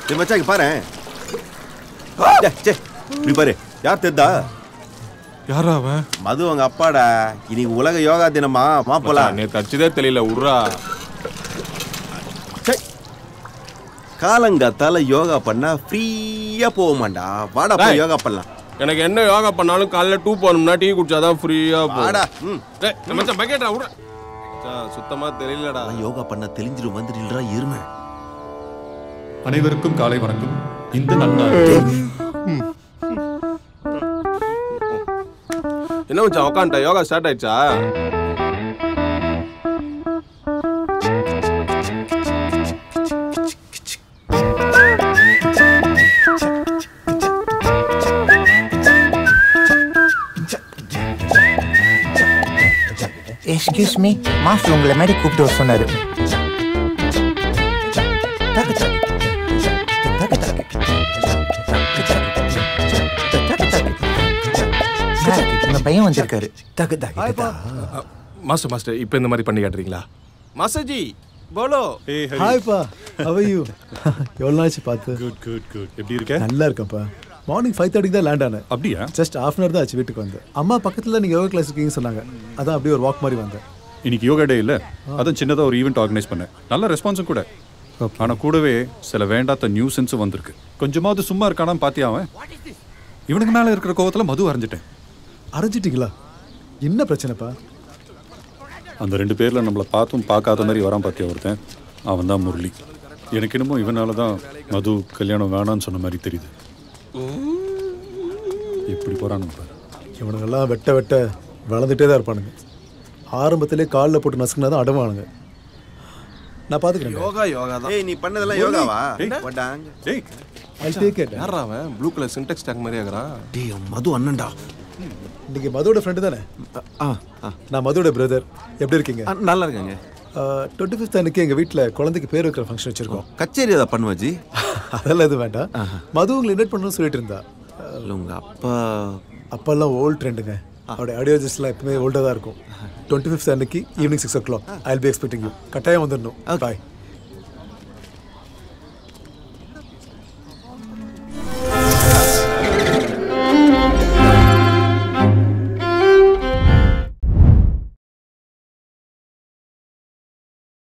ஏய் மச்சான் இங்க பாரு சே இப்படி பாரு யார் தெரிதா யாரா அவன் மது அவங்க அப்பாடா இன்னைக்கு உலக யோகா தினமா மாப்பலாம் நேற்று அச்சுதே தெரியல விட்றா காலங்காத்தால யோகா பண்ணா ஃப்ரீயா போக மாட்டா வாடா போய் டேய். யோகா பண்ணலாம் எனக்கு என்ன யோகா பண்ணாலும் காலைல டூ போகணும்னா டீ குடிச்சாதான் ஃப்ரீயா வாடா போகும் ம் டேய், நம்ம மச்சான் பக்கெட்டா விட்றா மச்சான், சுத்தமா தெரியலடா நான் யோகா பண்ண தெளிஞ்சிரும் வந்துடுறா இருமை அனைவருக்கும் காலை வணக்கம் இந்த நன்னாள் என்ன மச்சான் உக்காண்ட யோகா ஸ்டார்ட் ஆயிடுச்சா எக்ஸ்கியூஸ் மீ மாஸ்டர் உங்களை மாதிரி கூப்பிட்டு வர சொன்னாரு டக்கு டக்கு. டக்கு டக்கு. டக்கு டக்கு. சார், உங்க பையன் வந்திருக்காரு தகு தகு மாஸ்டர் மாஸ்டர் இப்போ இந்த மாதிரி பண்ணி காட்டுறீங்களா மாஸ்டர்ஜி போலோ ஹாய்ப்பா ஹவ் யூ எவ்வளோ நாளாச்சு பார்த்து குட் குட் குட் எப்படி இருக்க நல்லா இருக்கேன்ப்பா மார்னிங் ஃபைவ் தேர்ட்டிக்கு தான் லேண்ட் ஆனேன் அப்படியா ஜஸ்ட் ஹாஃப் அன் ஹவர் தான் ஆச்சு வீட்டுக்கு வந்தேன் அம்மா பக்கத்தில் நீங்கள் யோகா கிளாஸ் இருக்கீங்கன்னு சொன்னாங்க அதான் அப்படியே ஒரு வாக் மாதிரி வந்தேன் இன்னைக்கு யோகா டே இல்ல அதான் சின்னதா ஒரு ஈவெண்ட் ஆர்கனைஸ் பண்ணேன் நல்ல ரெஸ்பான்ஸும் கூட ஆனா கூடவே சில வேண்டாத நியூசன்ஸும் வந்திருக்கு கொஞ்சமாவது சும்மா இருக்கானான்னு பாத்தியா அவன் இவனுக்கு மேல இருக்கிற கோவத்துல மது அரைஞ்சிட்டேன் அரைஞ்சிட்டிங்களா என்ன பிரச்சனைப்பா அந்த ரெண்டு பேர்ல நம்மளை பார்த்தும் பார்க்காத மாதிரி வரான் பாத்தியா ஒருத்தன் அவன் தான் முரளி எனக்கு என்னமோ இவனால தான் மது கல்யாணம் வேணான்னு சொன்ன மாதிரி தெரியுது எப்படி போறான்னு பாரு இவனுங்கெல்லாம் வெட்ட வெட்ட வளர்ந்துட்டே தான் இருப்பானுங்க ஆரம்பத்திலே காலில் போட்டு நசுக்குனா தான் அடவானுங்க நான் பார்த்துக்கிறேன் யோகா யோகா தான் ஏய் நீ பண்ணதெல்லாம் யோகாவா ஏய். போட்டாங்க டேய் ஐ டேக் இட் யாரா அவன் ப்ளூ கலர் சின்டெக்ஸ் டேக் மாதிரி ஆகுறான் டேய் மது அண்ணன்டா நீங்கள் மதுவோட ஃப்ரெண்டு தானே ஆ ஆ நான் மதுவோட பிரதர் எப்படி இருக்கீங்க ஆ, நல்லா இருக்காங்க டுவெண்ட்டி ஃபிஃப்த் அன்னைக்கு எங்கள் வீட்டில் குழந்தைக்கு பேர் வைக்கிற ஃபங்க்ஷன் வச்சுருக்கோம் கச்சேரி அதை பண்ணுவாஜி அதெல்லாம் எதுவும் வேண்டாம் மது உங்களை இன்வைட் பண்ணணும்னு சொல்லிட்டு இருந்தா இல்லை உங்க அப்பா அப்பெல்லாம் ஓல்ட் ட்ரெண்டுங்க அவருடைய ஆடியோஜஸ்லாம் எப்பவுமே ஓல்டாக தான் இருக்கும் டுவெண்ட்டி ஃபிஃப்த் அன்னைக்கு evening six o'clock I be expecting you கட்டாயம் வந்துடணும் பாய்